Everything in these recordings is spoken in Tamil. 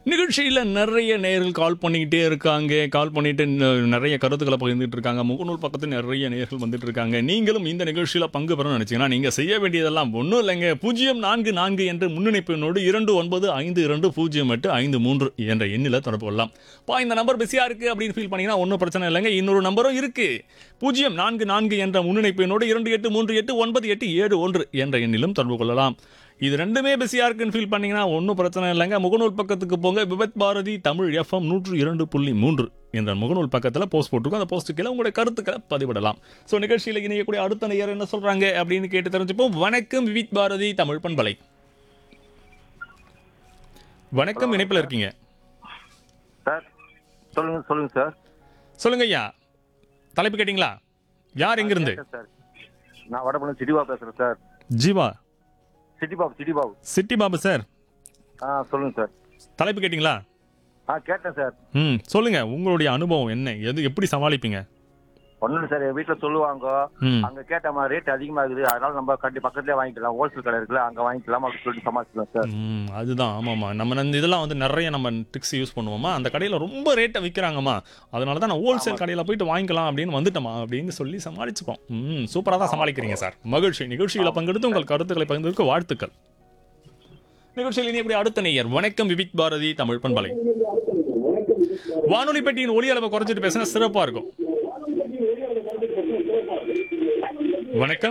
நிகழ்ச்சியில் நிறைய நேர்கள் கால் பண்ணிக்கிட்டே இருக்காங்க கால் பண்ணிட்டு ந- நிறைய கருத்துக்களை பகிர்ந்துட்டு இருக்காங்க முகநூல் பக்கத்தில் நிறைய நேர்கள் வந்துட்டு இருக்காங்க நீங்களும் இந்த நிகழ்ச்சியில் பங்கு பெறணும்னு நினைச்சீங்கன்னா நீங்கள் செய்ய வேண்டியதெல்லாம் ஒன்றும் இல்லைங்க பூஜ்ஜியம் நான்கு நான்கு என்ற முன்னணிப்பு எண்ணோடு இரண்டு ஒன்பது ஐந்து இரண்டு பூஜ்ஜியம் எட்டு ஐந்து மூன்று என்ற எண்ணில் தொடர்பு கொள்ளலாம் பா இந்த நம்பர் பிஸியாக இருக்குது அப்படின்னு ஃபீல் பண்ணீங்கன்னா ஒன்றும் பிரச்சனை இல்லைங்க இன்னொரு நம்பரும் இருக்குது பூஜ்ஜியம் நான்கு நான்கு என்ற முன்னணிப்பு எண்ணோடு இரண்டு எட்டு மூன்று எட்டு ஒன்பது எட்டு ஏழு ஒன்று என்ற எண்ணிலும் தொடர்பு கொள்ளலாம் இது ரெண்டுமே பிஸியாக இருக்குன்னு ஃபீல் பண்ணீங்கன்னா ஒன்றும் பிரச்சனை இல்லைங்க முகநூல் பக்கத்துக்கு போங்க விபத் பாரதி தமிழ் எஃப்எம் நூற்று இரண்டு புள்ளி மூன்று என்ற முகநூல் பக்கத்தில் போஸ்ட் போட்டிருக்கோம் அந்த போஸ்ட்டு கீழே உங்களுடைய கருத்துக்களை பதிவிடலாம் ஸோ நிகழ்ச்சியில் இணையக்கூடிய அடுத்த நேயர் என்ன சொல்கிறாங்க அப்படின்னு கேட்டு தெரிஞ்சுப்போம் வணக்கம் விவித் பாரதி தமிழ் பண்பலை வணக்கம் இணைப்பில் இருக்கீங்க சார் சொல்லுங்க சொல்லுங்க சார் சொல்லுங்க ஐயா தலைப்பு கேட்டிங்களா யார் எங்கிருந்து கேட்டேன் சார் நான் வடபழம் சிட்டிபாபு பேசுறேன் சார் ஜீவா சிட்டிபாபு சிட்டிபாபு சிட்டி பாபு சார் ஆ சொல்லுங்க சார் தலைப்பு கேட்டிங்களா ஆ கேட்டேன் சார் ம் சொல்லுங்க உங்களுடைய அனுபவம் என்ன எது எப்படி சமாளிப்பீங்க ஒன்றும் இல்லை சார் என் வீட்டில் சொல்லுவாங்க ம் அங்கே கேட்டமா ரேட் அதிகமாக இருக்குது அதனால நம்ம கண்டி பக்கத்துலேயே வாங்கிக்கலாம் ஹோல்சேல் கடை இருக்குல்ல அங்கே வாங்கிக்கலாம் அப்படின்னு சொல்லிட்டு சமாளிக்கலாம் சார் ம் அதுதான் ஆமாம்மா நம்ம இந்த இதெல்லாம் வந்து நிறைய நம்ம ட்ரிக்ஸ் யூஸ் பண்ணுவோமா அந்த கடையில் ரொம்ப ரேட்டை விற்கிறாங்கம்மா அதனால தான் நான் ஹோல்சேல் கடையில் போயிட்டு வாங்கிக்கலாம் அப்படின்னு வந்துட்டோமா அப்படின்னு சொல்லி சமாளிச்சுப்போம் ம் சூப்பராக தான் சமாளிக்கிறீங்க சார் மகிழ்ச்சி நிகழ்ச்சியில் பங்கெடுத்து உங்கள் கருத்துக்களை பகிர்ந்ததற்கு வாழ்த்துக்கள் நிகழ்ச்சியில் இனி எப்படி அடுத்த நேயர் வணக்கம் விவிக் பாரதி தமிழ் பண்பலை வானொலி பெட்டியின் ஒலி அளவை குறைச்சிட்டு பேசினா சிறப்பாக இருக்கும் வணக்கம்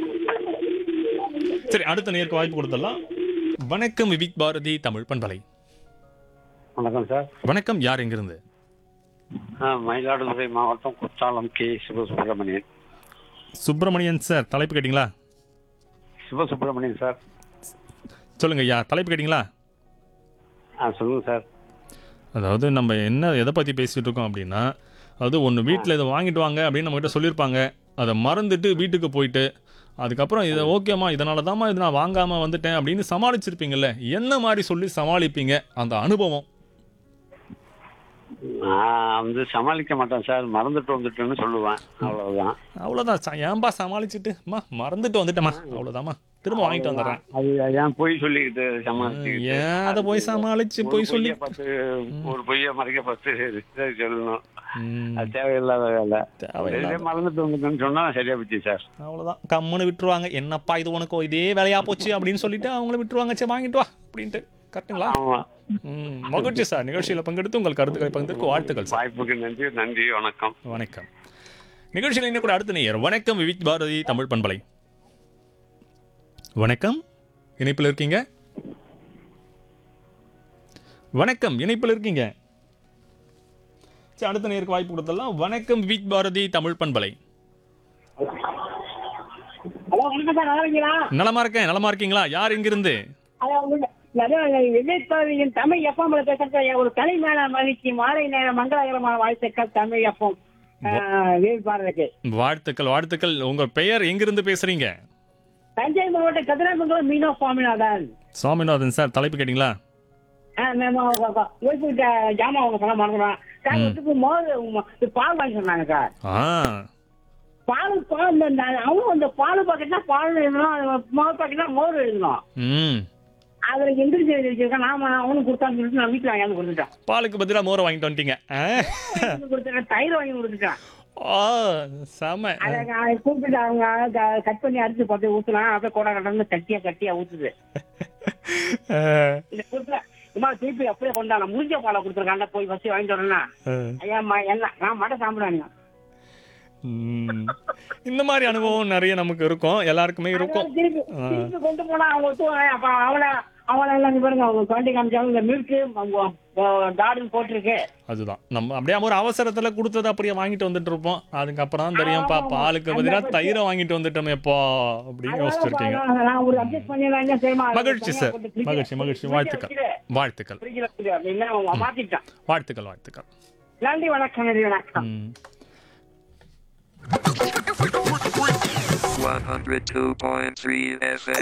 சரி அடுத்த நேருக்கு வாய்ப்பு கொடுத்துடலாம் வணக்கம் விவிக் பாரதி தமிழ் பண்பலை வணக்கம் சார் வணக்கம் யார் எங்கிருந்து ஆ, மயிலாடுதுறை மாவட்டம் குற்றாலம் கே சிவசுப்பிரமணியன் சுப்பிரமணியன் சார் தலைப்பு கேட்டிங்களா சிவசுப்பிரமணியன் சார் சொல்லுங்க ஐயா தலைப்பு கேட்டிங்களா ஆ சொல்லுங்க சார் அதாவது நம்ம என்ன எதை பற்றி பேசிட்டு இருக்கோம் அப்படின்னா அது ஒன்று வீட்டில் இதை வாங்கிட்டு வாங்க அப்படின்னு நம்மகிட்ட சொல்லியிருப்பாங்க அதை மறந்துட்டு வீட்டுக்கு போயிட்டு அதுக்கப்புறம் இதை ஓகேம்மா இதனால தாம்மா இது நான் வாங்காமல் வந்துட்டேன் அப்படின்னு சமாளிச்சிருப்பீங்கல்ல என்ன மாதிரி சொல்லி சமாளிப்பீங்க அந்த அனுபவம் நான் வந்து சமாளிக்க மாட்டேன் சார் மறந்துட்டு வந்துட்டேன்னு சொல்லுவேன் அவ்வளவுதான் அவ்வளோதான் ச- ஏன்பா சமாளிச்சுட்டு அம்மா மறந்துட்டு வந்துட்டேம்மா அவ்வளோதாம்மா திரும்ப வாங்கிட்டு வந்துடுறேன் அது ஏன் பொய் சொல்லிக்கிட்டு சமாளிச்சுக்கிட்டு ஏன் அதை போய் சமாளிச்சு ஒரு போய் சொல்லி பொய்யை பார்த்து ஒரு பொய்யை மறைக்க பார்த்து சரி சொல்லணும் ம், அது தேவையில்லாத வேலை தேவையில்லாத சரியா மறந்துட்டு வந்துட்டேன்னு சொன்னா சரியா போச்சு சார் அவ்வளோதான் கம்முன்னு விட்டுருவாங்க என்னப்பா இது உனக்கு இதே வேலையா போச்சு அப்படின்னு சொல்லிட்டு அவங்கள விட்டுருவாங்க சரி வாங்கிட்டு வா அப்படின்ட்டு கரெக்டுங்களா ஆமா ம் மகிழ்ச்சி சார் நிகழ்ச்சியில் பங்கெடுத்து உங்கள் கருத்துக்களை பகிர்ந்ததற்கு வாழ்த்துக்கள் சார் வாய்ப்புக்கு நன்றி நன்றி வணக்கம் வணக்கம் நிகழ்ச்சியில் இன்னும் கூட அடுத்த நேயர் வணக்கம் விவிக் பாரதி தமிழ் பண்பலை வணக்கம் இணைப்பில் இருக்கீங்க வணக்கம் இணைப்பில் இருக்கீங்க சரி அடுத்த நேருக்கு வாய்ப்பு கொடுத்தலாம் வணக்கம் விவிக் பாரதி தமிழ் பண்பலை ஹலோ வணக்கம் சார் நல்லா இருக்கீங்களா நலமா இருக்கேன் நலமா இருக்கீங்களா யார் இங்கிருந்து ஹலோ உங்க விஜயபாவியின் தமிழ் எஃப்எம் பேசுறது ஒரு தனி மேல மகிழ்ச்சி மாலை நேர மங்களகரமான வாழ்த்துக்கள் தமிழ் எஃப்எம் விஜயபாரதிக்கு வாழ்த்துக்கள் வாழ்த்துக்கள் உங்க பெயர் எங்கிருந்து பேசுறீங்க தஞ்சை மாவட்டம் கதிராமங்கலம் மீனோ சுவாமிநாதன் சுவாமிநாதன் சார் தலைப்பு கேட்டிங்களா ஓய்வுகிட்ட ஜாமான் அவங்க சொல்ல மறந்துடுவான் சார் வீட்டுக்கு மோர் ம- இது பால் வாங்கி சொன்னாங்க சார் ஆ பால் பால் இந்த- இந்த- அவங்க இந்த பால் பாக்கெட்னா பால் எழுதணும் அது மோர் பாக்கெட்னா மோர் எழுதணும் ம் அதுல எந்திரிச்சு எழுதிருக்கேன் நாம அவனுக்கு கொடுத்தான்னு சொல்லிட்டு நான் வீட்டுல வாங்கி கொடுத்துட்டேன் பாலுக்கு பதிலாக மோரை வாங்கிட்டு வந்துட்டீங்க ஆ? கொடுத்துட்டேன் தயிர் வாங்கி கொடுத்துட்டேன் ஆ செம அதை நான் கூப்பிட்டு அவங்க கட் பண்ணி அரிசி பார்த்து ஊத்துனா அப்படியே கூட கடந்து கட்டியா கட்டியா ஊத்துது ஆ, இந்த கொடுத்துல சும்மா திருப்பி அப்படியே கொண்டாங்க முடிஞ்ச பாலை கொடுத்துருக்காங்க போய் ஃபர்ஸ்ட் வாங்கிட்டு வரேன்னா ஆ. ஐயா அம்மா, என்ன நான் மட்டும் சாப்பிடுவாங்க ம். இந்த மாதிரி அனுபவம் நிறைய நமக்கு இருக்கும் எல்லாருக்குமே இருக்கும் திருப்பி திருப்பி கொண்டு போனா அவங்க ஒத்துவாங்க அப்ப அவளை அவளை எல்லாம் இங்க பாருங்க அவங்க குழந்தை காமிச்சாங்க இந்த மில்க்கு டார்டன் போட்டிருக்கு அதுதான் நம்ம அப்படியே ஒரு அவசரத்துல கொடுத்தது அப்படியே வாங்கிட்டு வந்துட்டு இருப்போம் அதுக்கப்புறம் தான் தெரியும் பா பாலுக்கு பதிலாக தயிரை வாங்கிட்டு வந்துட்டோமே எப்போ அப்படின்னு யோசிச்சிருக்கீங்க அதனால நான் ஒரு அட்ஜஸ்ட் பண்ணிடுறாங்க சரிமா மகிழ்ச்சி சார் மகிழ்ச்சி மகிழ்ச்சி வாழ்த்துக்கள் வாழ்த்துக்கள் ஃப்ரிட்ஜில் இருக்குது அப்படின்னா அவங்க மாத்திட்டான் வாழ்த்துக்கள் வாழ்த்துக்கள் நன்றி வணக்கம் நன்றி வணக்கம் ம் 102.3 FM.